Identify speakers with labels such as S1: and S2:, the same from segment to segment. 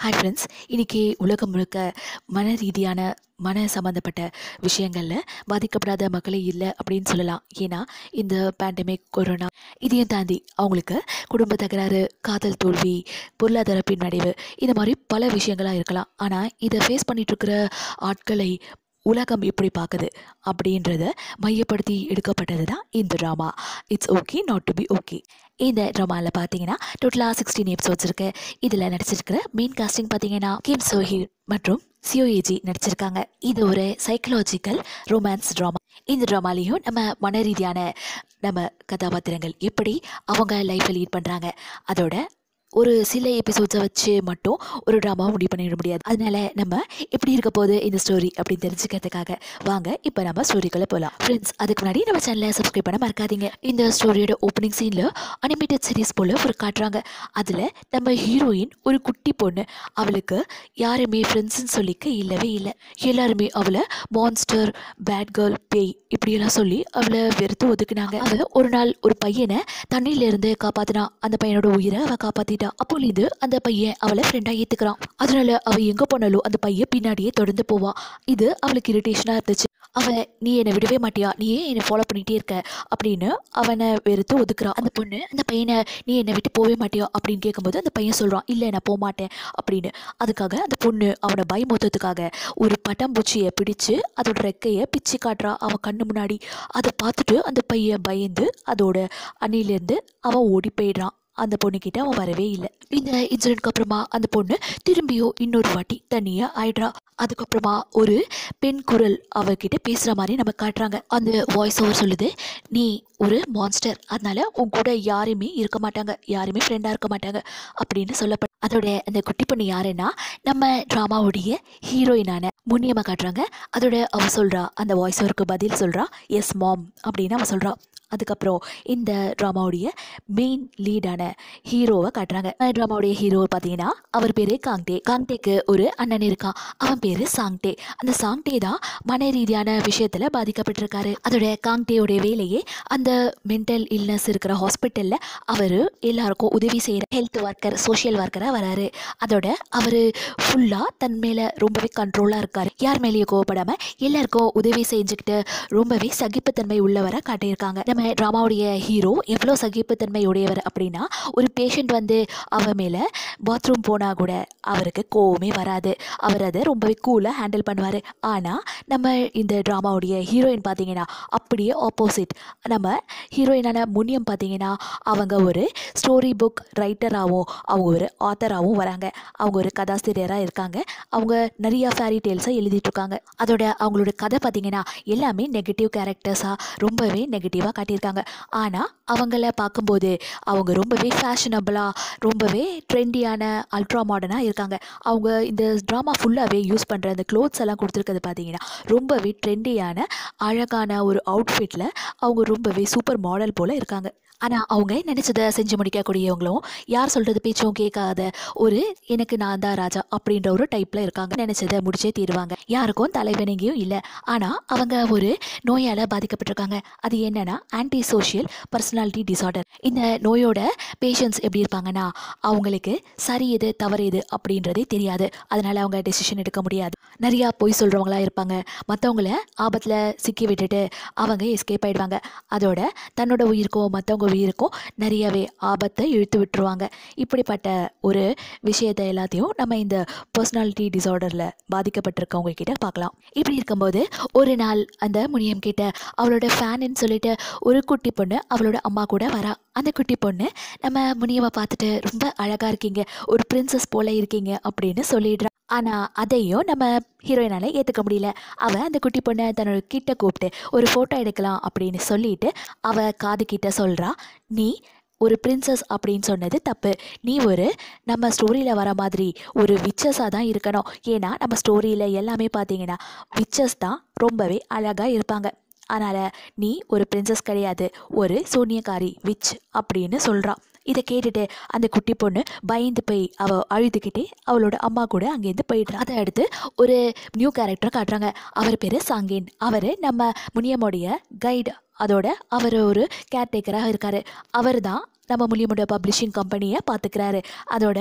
S1: hi friends இன்றைக்கி உலகம் முழுக்க மன ரீதியான மன சம்மந்தப்பட்ட விஷயங்களில் பாதிக்கப்படாத மக்களே இல்லை அப்படின்னு சொல்லலாம் ஏன்னா இந்த பேண்டமிக் கொரோனா இதையும் தாண்டி அவங்களுக்கு குடும்ப தகராறு காதல் தோல்வி பொருளாதார பின்னடைவு இந்த மாதிரி பல விஷயங்களாக இருக்கலாம் ஆனால் இதை ஃபேஸ் பண்ணிகிட்ருக்கிற ஆட்களை உலகம் எப்படி பார்க்குது அப்படின்றத மையப்படுத்தி எடுக்கப்பட்டது தான் இந்த drama it's okay not to be okay இந்த ட்ராமாவில் பார்த்தீங்கன்னா டோட்டலாக சிக்ஸ்டீன் எபிசோட்ஸ் இருக்கு இதில் நடிச்சிருக்கிற மெயின் காஸ்டிங் பார்த்தீங்கன்னா கிம் சோஹீர் மற்றும் சியோஏஜி நடிச்சிருக்காங்க இது ஒரு சைக்கலாஜிக்கல் ரொமான்ஸ் ட்ராமா இந்த ட்ராமாலையும் நம்ம மன ரீதியான நம்ம கதாபாத்திரங்கள் எப்படி அவங்க லைஃப்பை லீட் பண்ணுறாங்க அதோட ஒரு சில எபிசோட்ஸை வச்சு மட்டும் ஒரு ட்ராமாவை முடிவு பண்ணிட முடியாது அதனால நம்ம எப்படி இருக்க போகுது இந்த ஸ்டோரி அப்படின்னு தெரிஞ்சுக்கிறதுக்காக வாங்க இப்போ நம்ம ஸ்டோரிக்குள்ளே போகலாம் ஃப்ரெண்ட்ஸ் அதுக்கு முன்னாடி நம்ம சேனலை சப்ஸ்கிரைப் பண்ண மறக்காதீங்க இந்த ஸ்டோரியோட ஓப்பனிங் சீனில் அனிமேட்டட் சீரிஸ் போல் ஒரு காட்டுறாங்க அதில் நம்ம ஹீரோயின் ஒரு குட்டி பொண்ணு அவளுக்கு யாருமே ஃப்ரெண்ட்ஸ்னு சொல்லிக்க இல்லவே இல்லை எல்லாருமே அவளை மான்ஸ்டர் பேட் கேர்ள் பேய் இப்படியெல்லாம் சொல்லி அவளை வெறுத்து ஒதுக்குனாங்க அவள் ஒரு நாள் ஒரு பையனை தண்ணியில இருந்து காப்பாத்தினா அந்த பையனோட உயிரை அவள் காப்பாத்திட்டா அப்போலேருந்து அந்த பையன் அவளை ஃப்ரெண்டா ஏத்துக்கிறான் அதனால அவ எங்க போனாலும் அந்த பையன் பின்னாடியே தொடர்ந்து போவான் இது அவளுக்கு இரிட்டேஷனா இருந்துச்சு அவ நீ என்னை விடவே மாட்டியா நீ ஏன் என்னை ஃபாலோ பண்ணிட்டே இருக்க அப்படின்னு அவனை வெறுத்து ஒதுக்குறான் அந்த பொண்ணு அந்த பையனை நீ என்னை விட்டு போவே மாட்டியா அப்படின்னு கேட்கும்போது அந்த பையன் சொல்றான் இல்லை நான் போக மாட்டேன் அப்படின்னு அதுக்காக அந்த பொண்ணு அவனை பயமுறுத்ததுக்காக ஒரு பட்டாம்பூச்சியை பிடிச்சு அதோட ரெக்கையை பிச்சு காட்டுறா அவன் கண்ணு முன்னாடி அதை பார்த்துட்டு அந்த பையன் பயந்து அதோட அணிலேருந்து அவன் ஓடி போயிடுறான் அந்த பொண்ணுக்கிட்ட அவன் வரவே இல்லை இந்த இன்சிடென்ட்க்கு அப்புறமா அந்த பொண்ணு திரும்பியும் இன்னொரு வாட்டி தனியா ஆயிடுறா அதுக்கப்புறமா ஒரு பெண் குரல் அவகிட்ட பேசுற மாதிரி நம்ம காட்டுறாங்க அந்த வாய்ஸ் ஓவர் சொல்லுது நீ ஒரு மான்ஸ்டர் அதனால உன் கூட யாருமே இருக்க மாட்டாங்க யாருமே ஃப்ரெண்டா இருக்க மாட்டாங்க அப்படின்னு சொல்லப்பட்ட அதோட அந்த குட்டி பொண்ணு யாருன்னா நம்ம ட்ராமாவுடைய ஹீரோயினான முன்னியம்மா காட்டுறாங்க அதோட அவ சொல்றா அந்த வாய்ஸ் ஓவருக்கு பதில் சொல்றா எஸ் மாம் அப்படின்னு அவ சொல்றா அதுக்கப்புறம் இந்த ட்ராமாவுடைய மெயின் லீடான ஹீரோவை காட்டுறாங்க ட்ராமாவுடைய ஹீரோ பார்த்தீங்கன்னா அவர் பேர் காங்டே காங்டேக்கு ஒரு அண்ணன் இருக்கான் அவன் பேர் சாங்டே அந்த சாங்டே தான் மன ரீதியான விஷயத்தில் பாதிக்கப்பட்டிருக்காரு அதோட காங்டேயோடைய வேலையே அந்த மென்டல் இல்னஸ் இருக்கிற ஹாஸ்பிட்டலில் அவர் எல்லாருக்கும் உதவி செய்கிற ஹெல்த் ஒர்க்கர் சோஷியல் ஒர்க்கராக வராரு அதோட அவர் ஃபுல்லாக தன் மேலே ரொம்பவே கண்ட்ரோலாக இருக்காரு யார் மேலேயும் கோவப்படாமல் எல்லாருக்கும் உதவி செஞ்சுக்கிட்டு ரொம்பவே சகிப்புத்தன்மை உள்ளவரை காட்டியிருக்காங்க நம்ம ட்ராமாவுடைய ஹீரோ எவ்வளோ சகிப்புத்தன்மை உடையவர் அப்படின்னா ஒரு பேஷண்ட் வந்து அவ மேலே பாத்ரூம் போனால் கூட அவருக்கு கோவமே வராது அவர் அதை ரொம்பவே கூலாக ஹேண்டில் பண்ணுவார் ஆனால் நம்ம இந்த ட்ராமாவுடைய ஹீரோயின் பார்த்தீங்கன்னா அப்படியே ஆப்போசிட் நம்ம ஹீரோயினான முனியம் பார்த்தீங்கன்னா அவங்க ஒரு ஸ்டோரி புக் ரைட்டராகவும் அவங்க ஒரு ஆத்தராகவும் வராங்க அவங்க ஒரு கதாசிரியராக இருக்காங்க அவங்க நிறைய ஃபேரி டேல்ஸை எழுதிட்டுருக்காங்க அதோட அவங்களோட கதை பார்த்தீங்கன்னா எல்லாமே நெகட்டிவ் கேரக்டர்ஸாக ரொம்பவே நெகட்டிவாக காட்டியிருக்காங்க ஆனால் அவங்கள பார்க்கும்போது அவங்க ரொம்பவே ஃபேஷனபிளாக ரொம்பவே ட்ரெண்டியான அல்ட்ரா மாடர்னாக இருக்காங்க அவங்க இந்த ட்ராமா ஃபுல்லாகவே யூஸ் பண்ணுற அந்த க்ளோத்ஸ் எல்லாம் கொடுத்துருக்கிறது பார்த்தீங்கன்னா ரொம்பவே ட்ரெண்டியான அழகான ஒரு அவுட்ஃபிட்டில் அவங்க ரொம்பவே சூப்பர் மாடல் போல் இருக்காங்க ஆனால் அவங்க நினச்சதை செஞ்சு முடிக்கக்கூடியவங்களும் யார் சொல்கிறது பேச்சும் கேட்காத ஒரு எனக்கு நான் தான் ராஜா அப்படின்ற ஒரு டைப்பில் இருக்காங்க நினச்சதை முடிச்சே தீருவாங்க யாருக்கும் தலைவணங்கியும் இல்லை ஆனால் அவங்க ஒரு நோயால் பாதிக்கப்பட்டிருக்காங்க அது என்னன்னா ஆன்டி சோஷியல் பர்சனாலிட்டி டிசார்டர் இந்த நோயோட பேஷண்ட்ஸ் எப்படி இருப்பாங்கன்னா அவங்களுக்கு சரி எது தவறு எது அப்படின்றதே தெரியாது அதனால அவங்க டெசிஷன் எடுக்க முடியாது நிறையா பொய் சொல்கிறவங்களா இருப்பாங்க மற்றவங்கள ஆபத்தில் சிக்கி விட்டுட்டு அவங்க எஸ்கேப் ஆயிடுவாங்க அதோட தன்னோட உயிருக்கும் மற்றவங்க உயிருக்கும் நிறையவே ஆபத்தை இழுத்து விட்டுருவாங்க இப்படிப்பட்ட ஒரு விஷயத்தை எல்லாத்தையும் நம்ம இந்த பர்சனாலிட்டி டிசார்டரில் பாதிக்கப்பட்டிருக்கவங்க கிட்ட பார்க்கலாம் இப்படி இருக்கும்போது ஒரு நாள் அந்த முனியம் கிட்ட அவளோட ஃபேனுன்னு சொல்லிட்டு ஒரு குட்டி பொண்ணு அவளோட அம்மா கூட வரா அந்த குட்டி பொண்ணு நம்ம முனியவை பார்த்துட்டு ரொம்ப அழகாக இருக்கீங்க ஒரு பிரின்சஸ் போல இருக்கீங்க அப்படின்னு சொல்லிடுறா ஆனால் அதையும் நம்ம ஹீரோயினால் ஏற்றுக்க முடியல அவள் அந்த குட்டி பொண்ணை தன்னோட கிட்ட கூப்பிட்டு ஒரு ஃபோட்டோ எடுக்கலாம் அப்படின்னு சொல்லிட்டு அவள் காது கிட்ட சொல்கிறா நீ ஒரு பிரின்சஸ் அப்படின்னு சொன்னது தப்பு நீ ஒரு நம்ம ஸ்டோரியில் வர மாதிரி ஒரு விச்சஸாக தான் இருக்கணும் ஏன்னா நம்ம ஸ்டோரியில் எல்லாமே பார்த்தீங்கன்னா விச்சஸ் தான் ரொம்பவே அழகாக இருப்பாங்க அதனால் நீ ஒரு பிரின்சஸ் கிடையாது ஒரு சூனியக்காரி விச் அப்படின்னு சொல்கிறா இதை கேட்டுட்டு அந்த குட்டி பொண்ணு பயந்து போய் அவள் அழுதுகிட்டே அவளோட அம்மா கூட அங்கேருந்து போயிடுறா அதை அடுத்து ஒரு நியூ கேரக்டர் காட்டுறாங்க அவர் பேர் சாங்கேன் அவர் நம்ம முனியமுடைய கைடு அதோட அவர் ஒரு கேர்டேக்கராக இருக்கார் அவர் தான் நம்ம முனியமுடைய பப்ளிஷிங் கம்பெனியை பார்த்துக்கிறாரு அதோட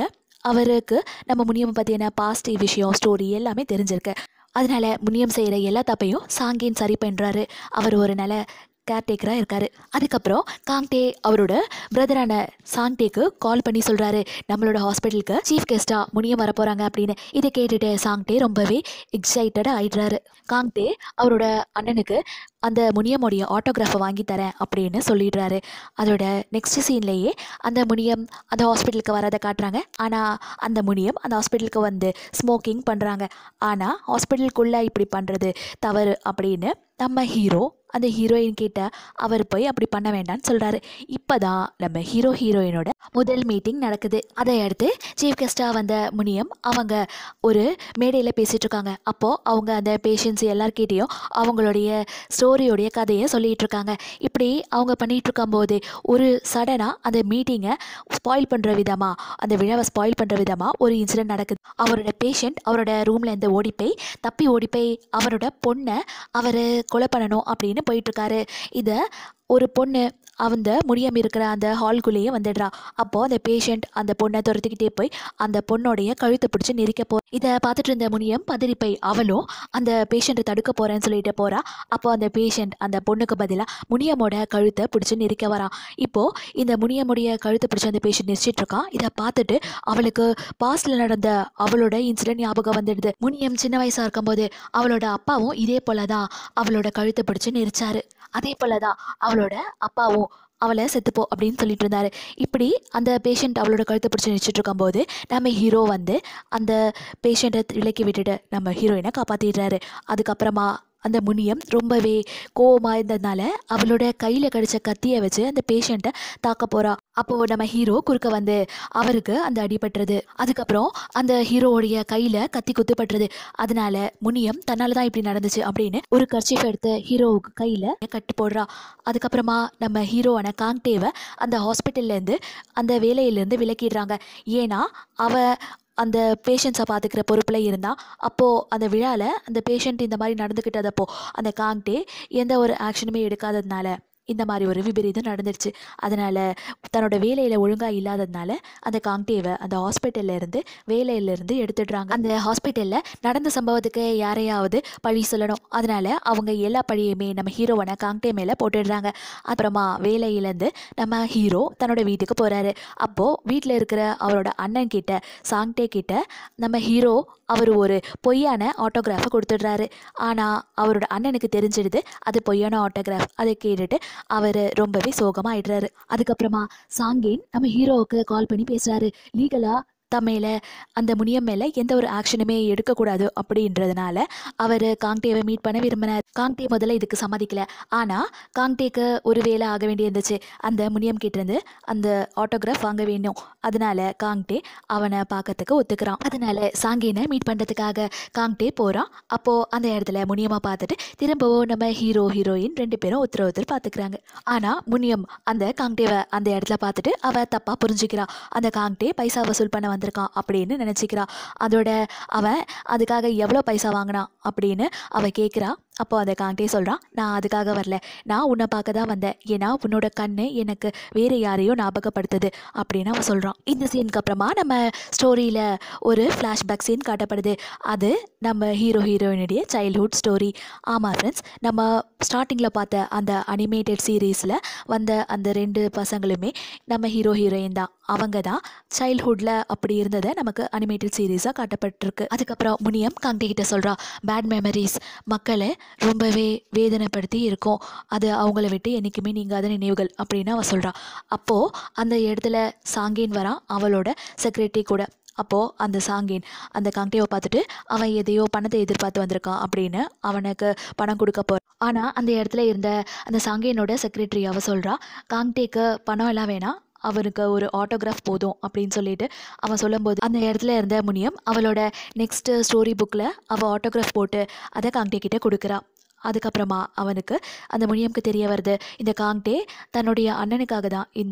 S1: அவருக்கு நம்ம முனியம் பற்றின பாஸ்ட் விஷயம் ஸ்டோரி எல்லாமே தெரிஞ்சிருக்கு அதனால முனியம் செய்கிற எல்லா தப்பையும் சாங்கேன் சரி பண்ணுறாரு அவர் ஒரு நல்ல கேர்டேக்கராக இருக்காரு அதுக்கப்புறம் காங்டே அவரோட பிரதரான சாங்டேக்கு கால் பண்ணி சொல்கிறாரு நம்மளோட ஹாஸ்பிட்டலுக்கு சீஃப் கெஸ்ட்டாக முனியம் வர போகிறாங்க அப்படின்னு இதை கேட்டுட்டு சாங்டே ரொம்பவே எக்ஸைட்டடாக ஆயிடுறாரு காங்டே அவரோட அண்ணனுக்கு அந்த முனியமுடைய ஆட்டோகிராஃபை வாங்கி தரேன் அப்படின்னு சொல்லிடுறாரு அதோட நெக்ஸ்ட் சீன்லேயே அந்த முனியம் அந்த ஹாஸ்பிட்டலுக்கு வரதை காட்டுறாங்க ஆனால் அந்த முனியம் அந்த ஹாஸ்பிட்டலுக்கு வந்து ஸ்மோக்கிங் பண்ணுறாங்க ஆனால் ஹாஸ்பிட்டலுக்குள்ளே இப்படி பண்ணுறது தவறு அப்படின்னு நம்ம ஹீரோ அந்த ஹீரோயின் கிட்ட அவர் போய் அப்படி பண்ண வேண்டாம்னு சொல்கிறாரு இப்போ தான் நம்ம ஹீரோ ஹீரோயினோட முதல் மீட்டிங் நடக்குது அதை அடுத்து சீஃப் கெஸ்ட்டாக வந்த முனியம் அவங்க ஒரு மேடையில் பேசிகிட்டு இருக்காங்க அப்போது அவங்க அந்த பேஷண்ட்ஸ் எல்லார்கிட்டேயும் அவங்களுடைய ஸ்டோரியோடைய கதையை சொல்லிகிட்டு இருக்காங்க இப்படி அவங்க பண்ணிகிட்டு இருக்கும்போது ஒரு சடனாக அந்த மீட்டிங்கை ஸ்பாயில் பண்ணுற விதமாக அந்த விழாவை ஸ்பாயில் பண்ணுற விதமாக ஒரு இன்சிடென்ட் நடக்குது அவரோட பேஷண்ட் அவரோட ரூமில் இருந்து ஓடி போய் தப்பி ஓடி போய் அவரோட பொண்ணை அவர் கொலை பண்ணணும் அப்படின்னு போயிட்டுருக்காரு இதை ஒரு பொண்ணு அந்த முடியாம இருக்கிற அந்த ஹால்குள்ளேயே வந்துடுறா அப்போது அந்த பேஷண்ட் அந்த பொண்ணை துரத்திக்கிட்டே போய் அந்த பொண்ணோடைய கழுத்தை பிடிச்சி நெரிக்க போ இதை பார்த்துட்டு இருந்த முனியம் பதறி போய் அவளும் அந்த பேஷண்ட்டை தடுக்க போகிறேன்னு சொல்லிட்டு போகிறா அப்போ அந்த பேஷண்ட் அந்த பொண்ணுக்கு பதிலாக முனியமோட கழுத்தை பிடிச்சி நெரிக்க வரான் இப்போது இந்த முனியமுடைய கழுத்தை பிடிச்சி அந்த பேஷண்ட் நெரிச்சிட்டு இருக்கான் இதை பார்த்துட்டு அவளுக்கு பாஸ்டில் நடந்த அவளோட இன்சிடென்ட் ஞாபகம் வந்துடுது முனியம் சின்ன வயசாக இருக்கும்போது அவளோட அப்பாவும் இதே போல தான் அவளோட கழுத்தை பிடிச்சி நெரிச்சாரு அதே போல தான் அவளோட அப்பாவும் அவளை செத்துப்போ அப்படின்னு சொல்லிட்டு இருந்தாரு இப்படி அந்த பேஷண்ட் அவளோட கழுத்தை பிடிச்சி நினச்சிட்டு இருக்கும்போது நம்ம ஹீரோ வந்து அந்த பேஷண்ட்டை விலக்கி விட்டுட்டு நம்ம ஹீரோயினை காப்பாற்றிடுறாரு அதுக்கப்புறமா அந்த முனியம் ரொம்பவே கோவமாக இருந்ததுனால அவளோட கையில் கடிச்ச கத்தியை வச்சு அந்த பேஷண்ட்டை தாக்க போகிறா அப்போது நம்ம ஹீரோ குறுக்க வந்து அவருக்கு அந்த அடிபட்டுறது அதுக்கப்புறம் அந்த ஹீரோவுடைய கையில் கத்தி குத்துப்பட்டுறது அதனால முனியம் தன்னால தான் இப்படி நடந்துச்சு அப்படின்னு ஒரு கர்ச்சீஃப் எடுத்து ஹீரோவுக்கு கையில் கட்டி போடுறா அதுக்கப்புறமா நம்ம ஹீரோவான காங்டேவை அந்த ஹாஸ்பிட்டல்லேருந்து அந்த வேலையிலேருந்து விலக்கிடுறாங்க ஏன்னா அவ அந்த பேஷண்ட்ஸை பார்த்துக்கிற பொறுப்பில் இருந்தால் அப்போது அந்த விழாவில் அந்த பேஷண்ட் இந்த மாதிரி நடந்துக்கிட்டதப்போ அந்த காங்டே எந்த ஒரு ஆக்ஷனுமே எடுக்காததுனால இந்த மாதிரி ஒரு விபரீதம் நடந்துருச்சு அதனால் தன்னோட வேலையில் ஒழுங்காக இல்லாததுனால அந்த காங்டேவை அந்த ஹாஸ்பிட்டல்ல இருந்து வேலையிலேருந்து எடுத்துடுறாங்க அந்த ஹாஸ்பிட்டலில் நடந்த சம்பவத்துக்கு யாரையாவது பழி சொல்லணும் அதனால் அவங்க எல்லா பழியுமே நம்ம ஹீரோவான காங்டே மேலே போட்டுடுறாங்க அப்புறமா வேலையிலேருந்து நம்ம ஹீரோ தன்னோட வீட்டுக்கு போகிறாரு அப்போது வீட்டில் இருக்கிற அவரோட அண்ணன் கிட்ட சாங்டே கிட்ட நம்ம ஹீரோ அவர் ஒரு பொய்யான ஆட்டோகிராஃபை கொடுத்துடுறாரு ஆனால் அவரோட அண்ணனுக்கு தெரிஞ்சிடுது அது பொய்யான ஆட்டோகிராஃப் அதை கேட்டுட்டு அவர் ரொம்பவே சோகமாயிடுறாரு அதுக்கப்புறமா சாங்கேன் நம்ம ஹீரோவுக்கு கால் பண்ணி பேசுகிறாரு லீகலாக தம்மையில் அந்த முனியம் மேலே எந்த ஒரு ஆக்ஷனுமே எடுக்கக்கூடாது அப்படின்றதுனால அவர் காங்டேவை மீட் பண்ண விரும்பினார் காங்டே முதல்ல இதுக்கு சம்மதிக்கல ஆனால் காங்டேக்கு ஒரு வேலை ஆக வேண்டியிருந்துச்சு அந்த முனியம் கிட்டேருந்து அந்த ஆட்டோகிராஃப் வாங்க வேணும் அதனால காங்டே அவனை பார்க்கறதுக்கு ஒத்துக்கிறான் அதனால சாங்கேனை மீட் பண்ணுறதுக்காக காங்டே போகிறான் அப்போது அந்த இடத்துல முனியமாக பார்த்துட்டு திரும்பவும் நம்ம ஹீரோ ஹீரோயின் ரெண்டு பேரும் ஒருத்தர் ஒருத்தர் பார்த்துக்கிறாங்க ஆனால் முனியம் அந்த காங்டேவை அந்த இடத்துல பார்த்துட்டு அவ தப்பாக புரிஞ்சுக்கிறா அந்த காங்டே பைசா வசூல் பண்ண வந்திருக்கான் அப்படின்னு நினச்சிக்கிறா அதோட அவன் அதுக்காக எவ்வளோ பைசா வாங்கினான் அப்படின்னு அவ கேட்குறா அப்போ அந்த காங்டே சொல்கிறான் நான் அதுக்காக வரல நான் உன்னை பார்க்க தான் வந்தேன் ஏன்னா உன்னோட கண்ணு எனக்கு வேறு யாரையோ ஞாபகப்படுத்துது அப்படின்னு அவன் சொல்கிறான் இந்த சீனுக்கு அப்புறமா நம்ம ஸ்டோரியில் ஒரு ஃப்ளாஷ்பேக் சீன் காட்டப்படுது அது நம்ம ஹீரோ ஹீரோயினுடைய சைல்ட்ஹுட் ஸ்டோரி ஆமாம் ஃப்ரெண்ட்ஸ் நம்ம ஸ்டார்டிங்கில் பார்த்த அந்த அனிமேட்டட் சீரீஸில் வந்த அந்த ரெண்டு பசங்களுமே நம்ம ஹீரோ ஹீரோயின் தான் அவங்க தான் சைல்ட்ஹுட்டில் அப்படி இருந்ததை நமக்கு அனிமேட்டட் சீரீஸாக காட்டப்பட்டிருக்கு அதுக்கப்புறம் முனியம் காங்டே கிட்ட சொல்கிறா பேட் மெமரிஸ் மக்களை ரொம்பவே வேதனைப்படுத்தி இருக்கும் அது அவங்கள விட்டு என்றைக்குமே நீங்காத நினைவுகள் அப்படின்னு அவள் சொல்கிறா அப்போது அந்த இடத்துல சாங்கேன் வரான் அவளோட செக்ரட்டரி கூட அப்போது அந்த சாங்கேன் அந்த காங்டேவை பார்த்துட்டு அவன் எதையோ பணத்தை எதிர்பார்த்து வந்திருக்கான் அப்படின்னு அவனுக்கு பணம் கொடுக்க போகிறான் ஆனால் அந்த இடத்துல இருந்த அந்த சாங்கேனோட செக்ரட்டரி அவ சொல்கிறா காங்டேக்கு பணம் எல்லாம் வேணாம் அவனுக்கு ஒரு ஆட்டோகிராஃப் போதும் அப்படின்னு சொல்லிட்டு அவன் சொல்லும்போது அந்த இடத்துல இருந்த முனியம் அவளோட நெக்ஸ்ட் ஸ்டோரி புக்கில் அவள் ஆட்டோகிராஃப் போட்டு அதை காங்டே கிட்ட கொடுக்குறா அதுக்கப்புறமா அவனுக்கு அந்த முனியம்க்கு தெரிய வருது இந்த காங்டே தன்னுடைய அண்ணனுக்காக தான் இந்த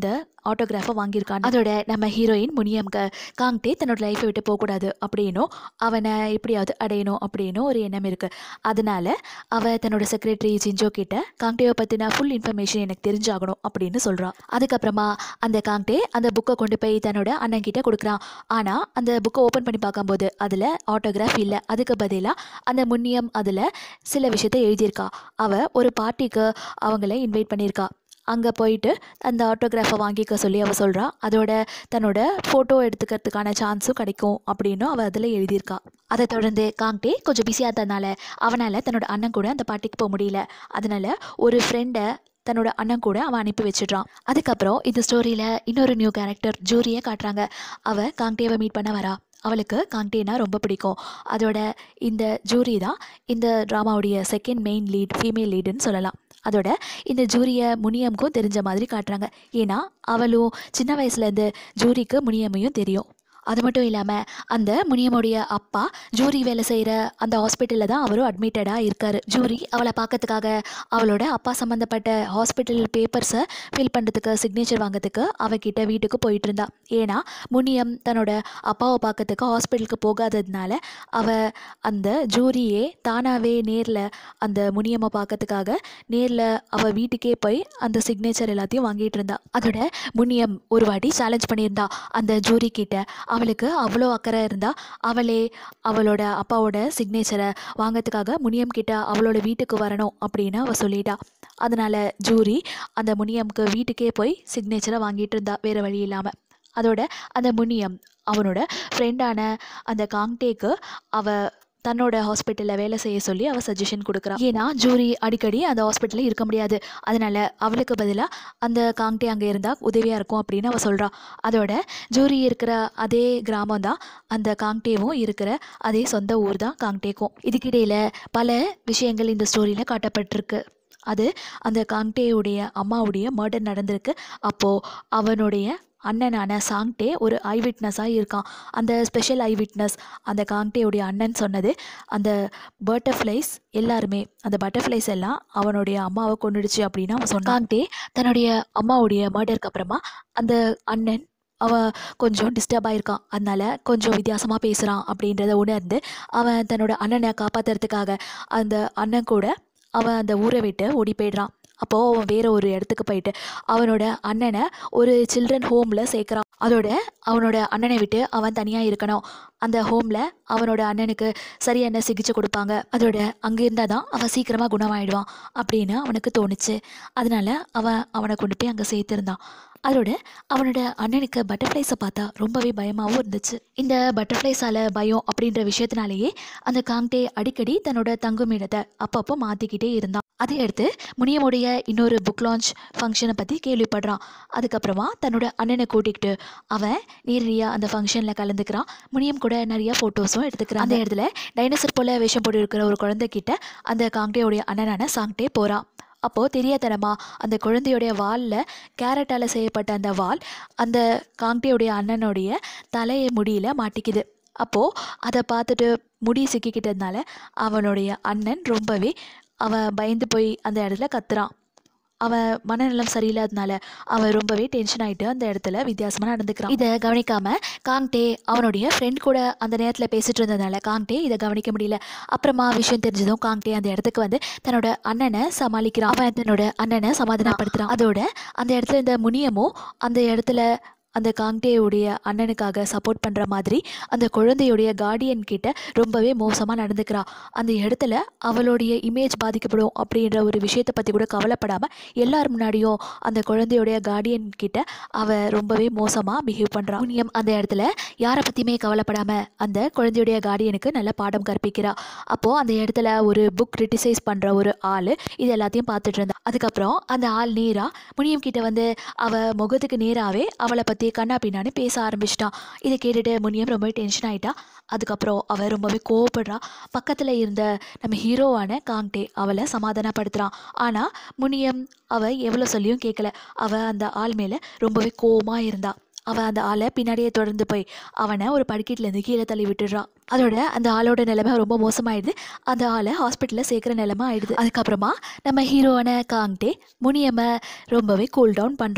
S1: ஆட்டோகிராஃபை வாங்கியிருக்கான் அதோட நம்ம ஹீரோயின் முனியம்க்கு காங்டே தன்னோட லைஃப்பை விட்டு போகக்கூடாது அப்படின்னும் அவனை எப்படியாவது அடையணும் அப்படின்னும் ஒரு எண்ணம் இருக்குது அதனால அவ தன்னோட செக்ரட்டரி ஜிஞ்சோ கிட்ட காங்டேவை பற்றின ஃபுல் இன்ஃபர்மேஷன் எனக்கு தெரிஞ்சாகணும் அப்படின்னு சொல்கிறான் அதுக்கப்புறமா அந்த காங்டே அந்த புக்கை கொண்டு போய் தன்னோட அண்ணன் கிட்ட கொடுக்குறான் ஆனால் அந்த புக்கை ஓப்பன் பண்ணி பார்க்கும்போது அதில் ஆட்டோகிராஃப் இல்லை அதுக்கு பதிலாக அந்த முன்னியம் அதில் சில விஷயத்தை எழுதியிருக்கா அவ ஒரு பார்ட்டிக்கு அவங்கள இன்வைட் பண்ணியிருக்கா அங்கே போயிட்டு அந்த ஆட்டோகிராஃபை வாங்கிக்க சொல்லி அவள் சொல்கிறா அதோட தன்னோட ஃபோட்டோ எடுத்துக்கிறதுக்கான சான்ஸும் கிடைக்கும் அப்படின்னு அவள் அதில் எழுதியிருக்கா அதை தொடர்ந்து காங்டே கொஞ்சம் பிஸியாக இருந்ததுனால அவனால் தன்னோட அண்ணன் கூட அந்த பார்ட்டிக்கு போக முடியல அதனால ஒரு ஃப்ரெண்டை தன்னோட அண்ணன் கூட அவன் அனுப்பி வச்சிடுறான் அதுக்கப்புறம் இந்த ஸ்டோரியில் இன்னொரு நியூ கேரக்டர் ஜூரியை காட்டுறாங்க அவள் காங்டேவை மீட் பண்ண வரா அவளுக்கு காங்டேனா ரொம்ப பிடிக்கும் அதோட இந்த ஜூரி தான் இந்த ட்ராமாவுடைய செகண்ட் மெயின் லீட் ஃபீமேல் லீடுன்னு சொல்லலாம் அதோட இந்த ஜூரியை முனியம்க்கும் தெரிஞ்ச மாதிரி காட்டுறாங்க ஏன்னா அவளும் சின்ன வயசுலேருந்து ஜூரிக்கு முனியமையும் தெரியும் அது மட்டும் இல்லாமல் அந்த முனியமுடைய அப்பா ஜூரி வேலை செய்கிற அந்த ஹாஸ்பிட்டலில் தான் அவரும் அட்மிட்டடாக இருக்கார் ஜூரி அவளை பார்க்கறதுக்காக அவளோட அப்பா சம்மந்தப்பட்ட ஹாஸ்பிட்டல் பேப்பர்ஸை ஃபில் பண்ணுறதுக்கு சிக்னேச்சர் வாங்கிறதுக்கு அவகிட்ட வீட்டுக்கு போயிட்டு இருந்தா ஏன்னா முனியம் தன்னோட அப்பாவை பார்க்கறதுக்கு ஹாஸ்பிட்டலுக்கு போகாததுனால அவ அந்த ஜூரியே தானாகவே நேரில் அந்த முனியம்மை பார்க்கறதுக்காக நேரில் அவள் வீட்டுக்கே போய் அந்த சிக்னேச்சர் எல்லாத்தையும் வாங்கிட்டு இருந்தா அதோட முனியம் ஒரு வாட்டி சேலஞ்ச் பண்ணியிருந்தா அந்த ஜூரி கிட்ட அவளுக்கு அவ்வளோ அக்கறை இருந்தா அவளே அவளோட அப்பாவோட சிக்னேச்சரை வாங்கிறதுக்காக முனியம் கிட்ட அவளோட வீட்டுக்கு வரணும் அப்படின்னு அவள் சொல்லிட்டா அதனால ஜூரி அந்த முனியம்க்கு வீட்டுக்கே போய் சிக்னேச்சரை வாங்கிட்டு இருந்தா வேற வழி இல்லாமல் அதோட அந்த முனியம் அவனோட ஃப்ரெண்டான அந்த காங்டேக்கு அவ தன்னோட ஹாஸ்பிட்டலில் வேலை செய்ய சொல்லி அவள் சஜஷன் கொடுக்குறா ஏன்னா ஜூரி அடிக்கடி அந்த ஹாஸ்பிட்டலில் இருக்க முடியாது அதனால அவளுக்கு பதிலாக அந்த காங்டே அங்கே இருந்தால் உதவியாக இருக்கும் அப்படின்னு அவள் சொல்கிறா அதோட ஜூரி இருக்கிற அதே கிராமம் தான் அந்த காங்டேவும் இருக்கிற அதே சொந்த ஊர் தான் காங்டேக்கும் இதுக்கிடையில் பல விஷயங்கள் இந்த ஸ்டோரியில் காட்டப்பட்டிருக்கு அது அந்த காங்டேவுடைய அம்மாவுடைய மர்டர் நடந்திருக்கு அப்போது அவனுடைய அண்ணனான சாங்டே ஒரு ஐ விட்னஸாக இருக்கான் அந்த ஸ்பெஷல் ஐ விட்னஸ் அந்த காங்டேவுடைய அண்ணன் சொன்னது அந்த பட்டர்ஃப்ளைஸ் எல்லாருமே அந்த பட்டர்ஃப்ளைஸ் எல்லாம் அவனுடைய அம்மாவை கொண்டுடுச்சு அப்படின்னு அவன் சொன்னான் காங்டே தன்னுடைய அம்மாவுடைய மர்டருக்கு அப்புறமா அந்த அண்ணன் அவன் கொஞ்சம் டிஸ்டர்ப் ஆயிருக்கான் அதனால கொஞ்சம் வித்தியாசமாக பேசுகிறான் அப்படின்றத உணர்ந்து அவன் தன்னோட அண்ணனை காப்பாற்றுறதுக்காக அந்த அண்ணன் கூட அவன் அந்த ஊரை விட்டு ஓடி போயிடுறான் அப்போது அவன் வேற ஒரு இடத்துக்கு போயிட்டு அவனோட அண்ணனை ஒரு சில்ட்ரன் ஹோமில் சேர்க்குறான் அதோட அவனோட அண்ணனை விட்டு அவன் தனியாக இருக்கணும் அந்த ஹோமில் அவனோட அண்ணனுக்கு சரியான சிகிச்சை கொடுப்பாங்க அதோட அங்கே இருந்தால் தான் அவன் சீக்கிரமாக குணமாயிடுவான் அப்படின்னு அவனுக்கு தோணுச்சு அதனால அவன் அவனை கொண்டு போய் அங்கே சேர்த்துருந்தான் அதோட அவனோட அண்ணனுக்கு பட்டர்ஃப்ளைஸை பார்த்தா ரொம்பவே பயமாகவும் இருந்துச்சு இந்த பட்டர்ஃப்ளைஸால் பயம் அப்படின்ற விஷயத்தினாலேயே அந்த காங்டே அடிக்கடி தன்னோட தங்கும் இடத்தை அப்பப்போ மாற்றிக்கிட்டே இருந்தான் அதை அடுத்து முனியமுடைய இன்னொரு புக் லான்ச் ஃபங்க்ஷனை பற்றி கேள்விப்படுறான் அதுக்கப்புறமா தன்னோட அண்ணனை கூட்டிக்கிட்டு அவன் நேரடியாக அந்த ஃபங்க்ஷனில் கலந்துக்கிறான் முனியம் கூட நிறைய ஃபோட்டோஸும் எடுத்துக்கிறான் அந்த இடத்துல டைனோசர் போல வேஷம் போட்டு இருக்கிற ஒரு குழந்தைகிட்ட அந்த காங்டேயோடைய அண்ணனான சாங்டே போகிறான் அப்போது தெரியாதனமா அந்த குழந்தையுடைய வாலில் கேரட்டால் செய்யப்பட்ட அந்த வால் அந்த காங்டேயுடைய அண்ணனுடைய தலையை முடியில மாட்டிக்குது அப்போது அதை பார்த்துட்டு முடி சிக்கிக்கிட்டதுனால அவனுடைய அண்ணன் ரொம்பவே அவன் பயந்து போய் அந்த இடத்துல கத்துறான் அவன் மனநலம் சரியில்லாதனால அவன் ரொம்பவே டென்ஷன் ஆகிட்டு அந்த இடத்துல வித்தியாசமாக நடந்துக்கிறான் இதை கவனிக்காம காங்டே அவனுடைய ஃப்ரெண்ட் கூட அந்த நேரத்தில் பேசிட்டு இருந்ததுனால காங்டே இதை கவனிக்க முடியல அப்புறமா விஷயம் தெரிஞ்சதும் காங்டே அந்த இடத்துக்கு வந்து தன்னோட அண்ணனை சமாளிக்கிறான் அவன் தன்னோட அண்ணனை சமாதானப்படுத்துறான் அதோட அந்த இடத்துல இந்த முனியமும் அந்த இடத்துல அந்த காங்டேயுடைய அண்ணனுக்காக சப்போர்ட் பண்ணுற மாதிரி அந்த குழந்தையுடைய கார்டியன் கிட்ட ரொம்பவே மோசமாக நடந்துக்கிறா அந்த இடத்துல அவளுடைய இமேஜ் பாதிக்கப்படும் அப்படின்ற ஒரு விஷயத்தை பற்றி கூட கவலைப்படாமல் எல்லார் முன்னாடியும் அந்த குழந்தையுடைய கார்டியன் கிட்ட அவ ரொம்பவே மோசமாக பிஹேவ் பண்ணுறா முனியம் அந்த இடத்துல யாரை பற்றியுமே கவலைப்படாமல் அந்த குழந்தையுடைய கார்டியனுக்கு நல்ல பாடம் கற்பிக்கிறா அப்போது அந்த இடத்துல ஒரு புக் கிரிட்டிசைஸ் பண்ணுற ஒரு ஆள் இது எல்லாத்தையும் பார்த்துட்டு இருந்தா அதுக்கப்புறம் அந்த ஆள் நேராக முனியம் கிட்ட வந்து அவ முகத்துக்கு நேராகவே அவளை பற்றி கண்ணா பின்னான்னு பேச ஆரம்பிச்சிட்டான் இதை கேட்டுட்டு முனியம் ரொம்ப டென்ஷன் ஆயிட்டா அதுக்கப்புறம் அவ ரொம்பவே கோவப்படுறா பக்கத்தில் இருந்த நம்ம ஹீரோவான காங்டே அவளை சமாதானப்படுத்துகிறான் ஆனால் முனியம் அவ எவ்வளோ சொல்லியும் கேட்கல அவ அந்த ஆள் மேலே ரொம்பவே கோவமாக இருந்தா அவன் அந்த ஆளை பின்னாடியே தொடர்ந்து போய் அவனை ஒரு படிக்கட்டுலேருந்து கீழே தள்ளி விட்டுடுறான் அதோட அந்த ஆளோட நிலைமை ரொம்ப மோசமாயிடுது அந்த ஆளை ஹாஸ்பிட்டலில் சேர்க்குற நிலைமை ஆயிடுது அதுக்கப்புறமா நம்ம ஹீரோவான காங்டே முனியம்மை ரொம்பவே கூல் டவுன் பண்ணுறான்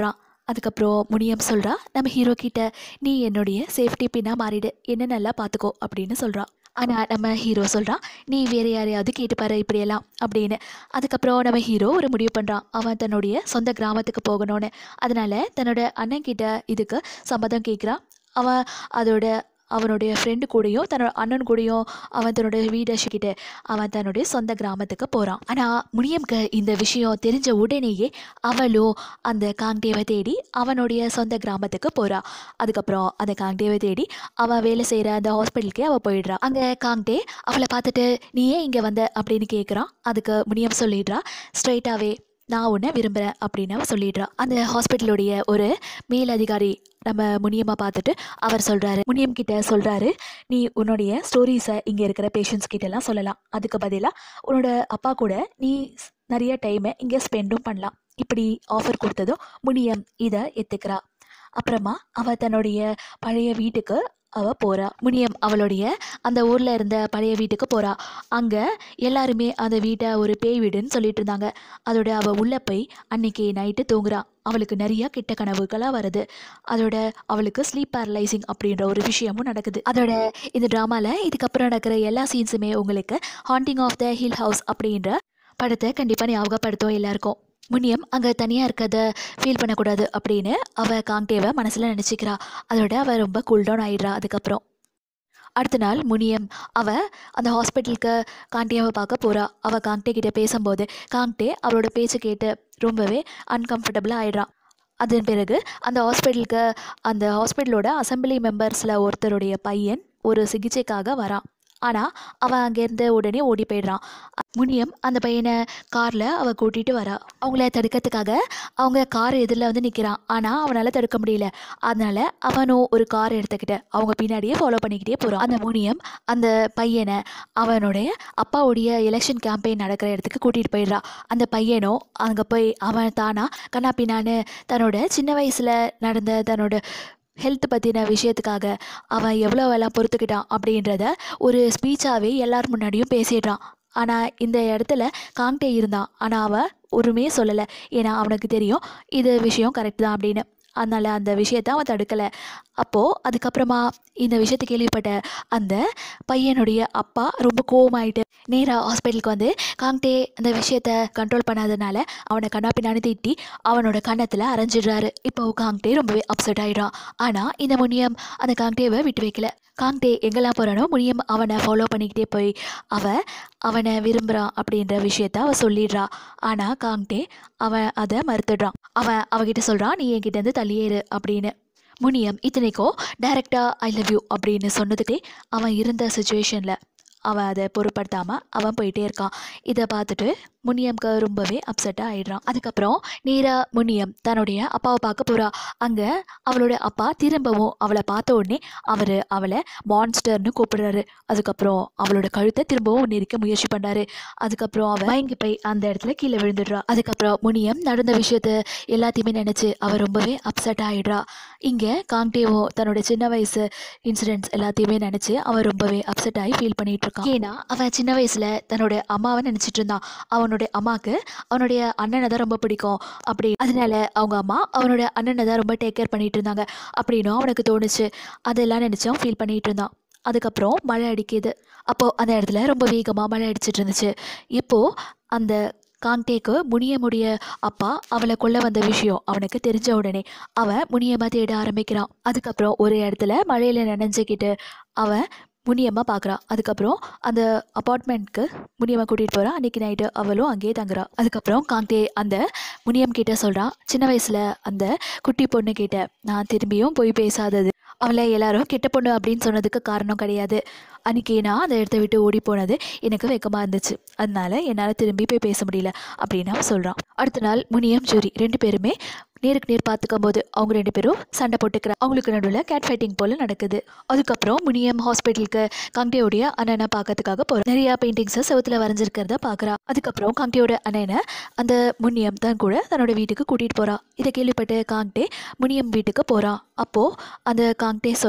S1: அதுக்கப்புறம் முனியம் சொல்கிறா நம்ம ஹீரோ கிட்ட நீ என்னுடைய சேஃப்டி பின்னாக மாறிடு என்ன நல்லா பார்த்துக்கோ அப்படின்னு சொல்கிறா ஆனால் நம்ம ஹீரோ சொல்கிறான் நீ வேறு யாரையாவது கேட்டுப்பாரு இப்படியெல்லாம் அப்படின்னு அதுக்கப்புறம் நம்ம ஹீரோ ஒரு முடிவு பண்ணுறான் அவன் தன்னுடைய சொந்த கிராமத்துக்கு போகணும்னு அதனால் தன்னோட அண்ணன் கிட்ட இதுக்கு சம்மதம் கேட்குறான் அவன் அதோட அவனுடைய ஃப்ரெண்டு கூடயும் தன்னோட அண்ணன் கூடயும் அவன் தன்னோட வீடர்ஷிக்கிட்ட அவன் தன்னுடைய சொந்த கிராமத்துக்கு போகிறான் ஆனால் முனியம்க்கு இந்த விஷயம் தெரிஞ்ச உடனேயே அவளும் அந்த காங்டேவை தேடி அவனுடைய சொந்த கிராமத்துக்கு போகிறா அதுக்கப்புறம் அந்த காங்டேவை தேடி அவன் வேலை செய்கிற அந்த ஹாஸ்பிட்டலுக்கே அவள் போயிடுறா அங்கே காங்டே அவளை பார்த்துட்டு நீ ஏன் இங்கே வந்த அப்படின்னு கேட்குறான் அதுக்கு முனியம் சொல்லிடுறா ஸ்ட்ரைட்டாகவே நான் உன்னை விரும்புகிறேன் அப்படின்னு அவ சொல்லிடுறா அந்த ஹாஸ்பிட்டலுடைய ஒரு மேலதிகாரி நம்ம முனியம்மா பார்த்துட்டு அவர் சொல்கிறாரு முனியம் கிட்ட சொல்கிறாரு நீ உன்னுடைய ஸ்டோரிஸை இங்கே இருக்கிற பேஷண்ட்ஸ் கிட்டலாம் சொல்லலாம் அதுக்கு பதிலாக உன்னோட அப்பா கூட நீ ஸ்- நிறைய டைமை இங்கே ஸ்பெண்டும் பண்ணலாம் இப்படி ஆஃபர் கொடுத்ததும் முனியம் இதை ஏற்றுக்கிறா அப்புறமா அவ தன்னுடைய பழைய வீட்டுக்கு அவ போறா முனியம் அவளுடைய அந்த ஊர்ல இருந்த பழைய வீட்டுக்கு போறா அங்க எல்லாருமே அந்த வீட்டை ஒரு பேய் வீடுன்னு சொல்லிட்டு இருந்தாங்க அதோட அவ உள்ள போய் அன்னைக்கு நைட்டு தூங்குறா அவளுக்கு நிறைய கெட்ட கனவுகளாக வருது அதோட அவளுக்கு ஸ்லீப் பேரலைசிங் அப்படின்ற ஒரு விஷயமும் நடக்குது அதோட இந்த ட்ராமாவில் இதுக்கப்புறம் நடக்கிற எல்லா சீன்ஸுமே உங்களுக்கு Haunting of the Hill House அப்படின்ற படத்தை கண்டிப்பாக ஞாபகப்படுத்தும் எல்லாருக்கும் முனியம் அங்கே தனியாக இருக்கிறத ஃபீல் பண்ணக்கூடாது அப்படின்னு அவள் காங்டேவை மனசில் நினச்சிக்கிறா அதோட அவள் ரொம்ப கூல்டவுன் ஆயிடுறா அதுக்கப்புறம் அடுத்த நாள் முனியம் அவ அந்த ஹாஸ்பிட்டலுக்கு காண்டேவை பார்க்க போறா அவ காங்டே கிட்ட பேசும்போது காங்டே அவளோட பேச்சு கேட்டு ரொம்பவே அன்கம்ஃபர்டபுளாக ஆயிடுறான் அதன் பிறகு அந்த ஹாஸ்பிட்டலுக்கு அந்த ஹாஸ்பிட்டலோட அசம்பிளி மெம்பர்ஸில் ஒருத்தருடைய பையன் ஒரு சிகிச்சைக்காக வரான் ஆனால் அவன் அங்கேருந்து உடனே ஓடி போயிடுறான் முனியம் அந்த பையனை காரில் அவ கூட்டிகிட்டு வரா அவங்கள தடுக்கிறதுக்காக அவங்க கார் எதிரில் வந்து நிற்கிறான் ஆனால் அவனால் தடுக்க முடியல அதனால அவனும் ஒரு கார் எடுத்துக்கிட்டு அவங்க பின்னாடியே ஃபாலோ பண்ணிக்கிட்டே போகிறான் அந்த முனியம் அந்த பையனை அவனுடைய அப்பாவுடைய எலெக்ஷன் கேம்பெயின் நடக்கிற இடத்துக்கு கூட்டிகிட்டு போயிடுறா அந்த பையனும் அங்கே போய் அவன் தானா கண்ணா பின்னான்னு தன்னோட சின்ன வயசில் நடந்த தன்னோட ஹெல்த் பற்றின விஷயத்துக்காக அவன் எவ்வளோ எல்லாம் பொறுத்துக்கிட்டான் அப்படின்றத ஒரு ஸ்பீச்சாகவே எல்லார் முன்னாடியும் பேசிடுறான் ஆனால் இந்த இடத்துல காங்டே இருந்தான் ஆனால் அவன் ஒருமே சொல்லலை ஏன்னா அவனுக்கு தெரியும் இது விஷயம் கரெக்ட் தான் அப்படின்னு அதனால் அந்த விஷயத்த அவன் தடுக்கலை அப்போது அதுக்கப்புறமா இந்த விஷயத்தை கேள்விப்பட்ட அந்த பையனுடைய அப்பா ரொம்ப கோவமாயிட்டு நேராக ஹாஸ்பிட்டலுக்கு வந்து காங்டே அந்த விஷயத்த கண்ட்ரோல் பண்ணாதனால அவனை கண்ணா பின்னாடி திட்டி அவனோட கன்னத்தில் அரைஞ்சிடுறாரு இப்போ காங்டே ரொம்பவே அப்செட் ஆயிடுறான் ஆனால் இந்த முனியம் அந்த காங்டேவை விட்டு வைக்கல காங்டே எங்கெல்லாம் போகிறானோ முனியம் அவனை ஃபாலோ பண்ணிக்கிட்டே போய் அவ அவனை விரும்புகிறான் அப்படின்ற விஷயத்த அவ சொல்லிடுறா ஆனால் காங்டே அவன் அதை மறுத்துடுறான் அவன் அவகிட்ட சொல்கிறான் நீ என்கிட்ட இருந்து தள்ளியேறு அப்படின்னு முனியம் இத்தனைக்கும் டைரக்டாக ஐ லவ் யூ அப்படின்னு சொன்னதுக்கே அவன் இருந்த சுச்சுவேஷனில் அவன் அதை பொருட்படுத்தாமல் அவன் போயிட்டே இருக்கான் இதை பார்த்துட்டு முனியம்க்கு ரொம்பவே அப்செட்டாக ஆயிடுறான் அதுக்கப்புறம் நேராக முனியம் தன்னுடைய அப்பாவை பார்க்க போகிறா அங்கே அவளோட அப்பா திரும்பவும் அவளை பார்த்த உடனே அவர் அவளை மான்ஸ்டர்னு கூப்பிடுறாரு அதுக்கப்புறம் அவளோட கழுத்தை திரும்பவும் நெரிக்க முயற்சி பண்ணாரு அதுக்கப்புறம் அவன் மயங்கி போய் அந்த இடத்துல கீழே விழுந்துடுறா அதுக்கப்புறம் முனியம் நடந்த விஷயத்த எல்லாத்தையுமே நினச்சி அவ ரொம்பவே அப்செட் ஆயிடுறா இங்கே காங்டேவும் தன்னோட சின்ன வயசு இன்சிடென்ட்ஸ் எல்லாத்தையுமே நினச்சி அவன் ரொம்பவே அப்செட் ஆகி ஃபீல் பண்ணிட்டு இருக்கான் ஏன்னா அவன் சின்ன வயசில் தன்னோட அம்மாவை நினச்சிட்டு இருந்தான் அவனோட அம்மாவுக்கு அவனுடைய அண்ணனை தான் ரொம்ப பிடிக்கும் அப்படி அதனால அவங்க அம்மா அவனோட அண்ணனை தான் ரொம்ப டேக் கேர் பண்ணிட்டு இருந்தாங்க அப்படின்னும் அவனுக்கு தோணுச்சு அதெல்லாம் நினச்சும் ஃபீல் பண்ணிட்டு இருந்தான் அதுக்கப்புறம் மழை அடிக்குது அப்போது அந்த இடத்துல ரொம்ப வேகமாக மழை அடிச்சிட்டு இருந்துச்சு இப்போது அந்த காங்டேக்கு முனியமுடைய அப்பா அவளை கொல்ல வந்த விஷயம் அவனுக்கு தெரிஞ்ச உடனே அவன் முனியம்மா தேட ஆரம்பிக்கிறான் அதுக்கப்புறம் ஒரு இடத்துல மழையில் நனைஞ்சுக்கிட்டு அவன் முனியம்மா பார்க்குறா அதுக்கப்புறம் அந்த அப்பார்ட்மெண்ட்க்கு முனியம்மா கூட்டிகிட்டு போகிறா அன்றைக்கி நைட்டு அவளும் அங்கேயே தங்குறா அதுக்கப்புறம் காங்கே அந்த முனியம் கிட்ட சொல்கிறான் சின்ன வயசில் அந்த குட்டி பொண்ணு கிட்ட நான் திரும்பியும் போய் பேசாதது அவளை எல்லாரும் கெட்ட பொண்ணு அப்படின்னு சொன்னதுக்கு காரணம் கிடையாது அன்றைக்கி நான் அந்த இடத்த விட்டு ஓடி போனது எனக்கு வெக்கமாக இருந்துச்சு அதனால என்னால் திரும்பி போய் பேச முடியல அப்படின்னு அவன் சொல்கிறான் அடுத்த நாள் முனியம் ஜூரி ரெண்டு பேருமே நேருக்கு நேர் பார்த்துக்கும் போது அவங்க ரெண்டு பேரும் சண்டை போட்டுக்கிறாங்க அவங்களுக்கு நடுவில் கேட் ஃபைட்டிங் போல் நடக்குது அதுக்கப்புறம் முனியம் ஹாஸ்பிட்டலுக்கு காங்டேயோடைய அண்ணனை பார்க்கறதுக்காக போகிறோம் நிறையா பெயிண்டிங்ஸை செவுத்துல வரைஞ்சிருக்கிறத பார்க்குறா அதுக்கப்புறம் காங்டேயோட அண்ணனை அந்த முனியம் தான் கூட தன்னோட வீட்டுக்கு கூட்டிகிட்டு போகிறா இதை கேள்விப்பட்டு காங்டே முனியம் வீட்டுக்கு போகிறான் அப்போது அந்த காங்டே சொல்கிறான்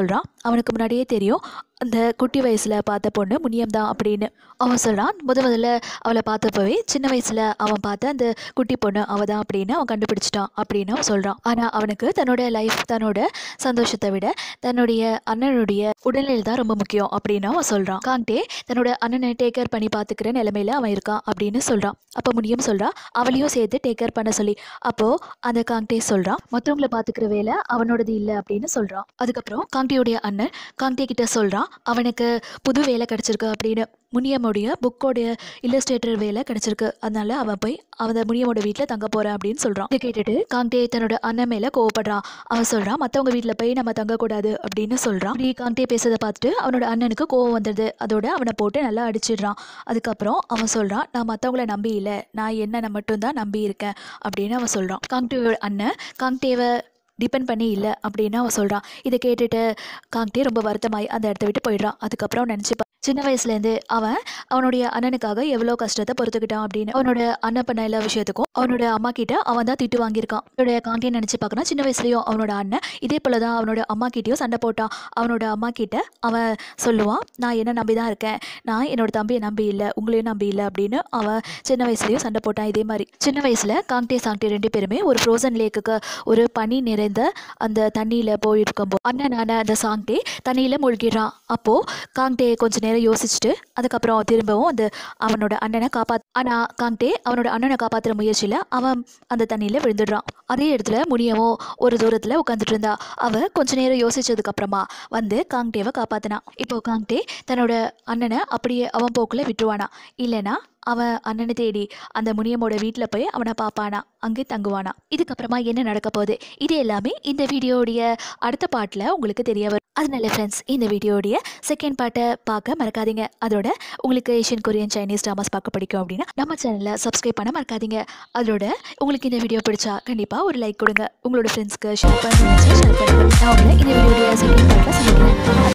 S1: அவனுக்கு முன்னாடியே தெரியும் அந்த குட்டி வயசில் பார்த்த பொண்ணு முனியம் தான் அப்படின்னு அவன் சொல்கிறான் முத முதல்ல அவளை பார்த்தப்பவே சின்ன வயசில் அவன் பார்த்த அந்த குட்டி பொண்ணு அவ தான் அப்படின்னு அவன் கண்டுபிடிச்சிட்டான் அப்படின்னு அவன் சொல்கிறான் ஆனால் அவனுக்கு தன்னோட லைஃப் தன்னோட சந்தோஷத்தை விட தன்னுடைய அண்ணனுடைய உடல்நிலை தான் ரொம்ப முக்கியம் அப்படின்னு அவன் சொல்கிறான் காண்டே தன்னோட அண்ணனை டேக் கேர் பண்ணி பார்த்துக்கிற நிலைமையில அவன் இருக்கான் அப்படின்னு சொல்கிறான் அப்போ முனியம் சொல்கிறான் அவளையும் சேர்த்து டேக் கேர் பண்ண சொல்லி அப்போது அந்த காங்டே சொல்கிறான் மற்றவங்களை பார்த்துக்கிற வேலை அவனோடது இல்லை அப்படின்னு சொல்கிறான் அதுக்கப்புறம் காங்டேயுடைய அண்ணன் காங்டே கிட்ட சொல்கிறான் அவனுக்கு புது வேலை கிடச்சிருக்கு அப்படின்னு முனியமுடைய புக்கோடைய இல்லஸ்ட்ரேட்டர் வேலை கிடச்சிருக்கு அதனால அவன் போய் அவன் முனியமோட வீட்டில் தங்க போகிறேன் அப்படின்னு சொல்கிறான் இதை கேட்டுட்டு காங்டே தன்னோட அண்ணன் மேலே கோவப்படுறான் அவன் சொல்கிறான் மற்றவங்க வீட்டில் போய் நம்ம தங்கக்கூடாது அப்படின்னு சொல்கிறான் இப்படி காங்டே பேசுறதை பார்த்துட்டு அவனோட அண்ணனுக்கு கோவம் வந்துடுது அதோட அவனை போட்டு நல்லா அடிச்சிடுறான் அதுக்கப்புறம் அவன் சொல்கிறான் நான் மற்றவங்கள நம்பி இல்லை நான் என்னை மட்டும்தான் நம்பி இருக்கேன் அப்படின்னு அவன் சொல்கிறான் காங்டேவோட அண்ணன் காங்டேவை டிபெண்ட் பண்ணி இல்லை அப்படின்னு அவன் சொல்கிறான் இதை கேட்டுட்டு காங்டே ரொம்ப வருத்தமாய் அந்த இடத்த விட்டு போயிடுறான் அதுக்கப்புறம் நினச்சிப்பான் சின்ன வயசுலேருந்து அவன் அவனுடைய அண்ணனுக்காக எவ்வளோ கஷ்டத்தை பொறுத்துக்கிட்டான் அப்படின்னு அவனோட அண்ணன் பண்ண எல்லா விஷயத்துக்கும் அவனோட அம்மா கிட்ட அவன் தான் திட்டு வாங்கியிருக்கான் அவனோட காங்கே நினச்சி பார்க்கணும் சின்ன வயசுலேயும் அவனோட அண்ணன் இதே போல தான் அவனோட அம்மா கிட்டேயும் சண்டை போட்டான் அவனோட அம்மா கிட்ட அவன் சொல்லுவான் நான் என்ன நம்பி தான் இருக்கேன் நான் என்னோட தம்பியை நம்பி இல்லை உங்களையும் நம்பி இல்லை அப்படின்னு அவன் சின்ன வயசுலேயும் சண்டை போட்டான் இதே மாதிரி சின்ன வயசில் காங்டே சாங்டே ரெண்டு பேருமே ஒரு ஃப்ரோசன் லேக்குக்கு ஒரு பனி நிறைந்த அந்த தண்ணியில் போயிருக்கும்போது அண்ணனான அந்த சாங்டே தண்ணியில் மூழ்கிடுறான் அப்போது காங்டே கொஞ்ச நேரம் யோசிச்சுட்டு அதுக்கப்புறம் திரும்பவும் அந்த அவனோட அண்ணனை காப்பாத் ஆனால் காங்டே அவனோட அண்ணனை காப்பாற்றுற முயற்சியில் அவன் அந்த தண்ணியில் விழுந்துடுறான் அதே இடத்துல முனியவும் ஒரு தூரத்தில் உட்காந்துட்டு இருந்தா அவ கொஞ்ச நேரம் யோசிச்சதுக்கு அப்புறமா வந்து காங்டேவை காப்பாத்தினான் இப்போ காங்டே தன்னோட அண்ணனை அப்படியே அவன் போக்குல விட்டுருவானா இல்லைன்னா அவன் அண்ணனை தேடி அந்த முனியமோட வீட்டில் போய் அவனை பார்ப்பானா அங்கே தங்குவானா இதுக்கப்புறமா என்ன நடக்க போகுது இது எல்லாமே இந்த வீடியோடைய அடுத்த பாட்டில் உங்களுக்கு தெரிய வரும் அதனால ஃப்ரெண்ட்ஸ் இந்த வீடியோடைய செகண்ட் பார்ட்டை பார்க்க மறக்காதீங்க அதோட உங்களுக்கு ஏஷியன் கொரியன் சைனீஸ் ட்ராமாஸ் பார்க்க பிடிக்கும் அப்படின்னா நம்ம சேனலை சப்ஸ்கிரைப் பண்ண மறக்காதீங்க அதோட உங்களுக்கு இந்த வீடியோ பிடிச்சா கண்டிப்பாக ஒரு லைக் கொடுங்க உங்களோட ஃப்ரெண்ட்ஸ்க்கு ஷேர் பண்ணி ஷேர் பண்ணுங்க நான் உங்களை இந்த வீடியோடைய செகண்ட் பார்ட்டில் சந்திக்கிறேன்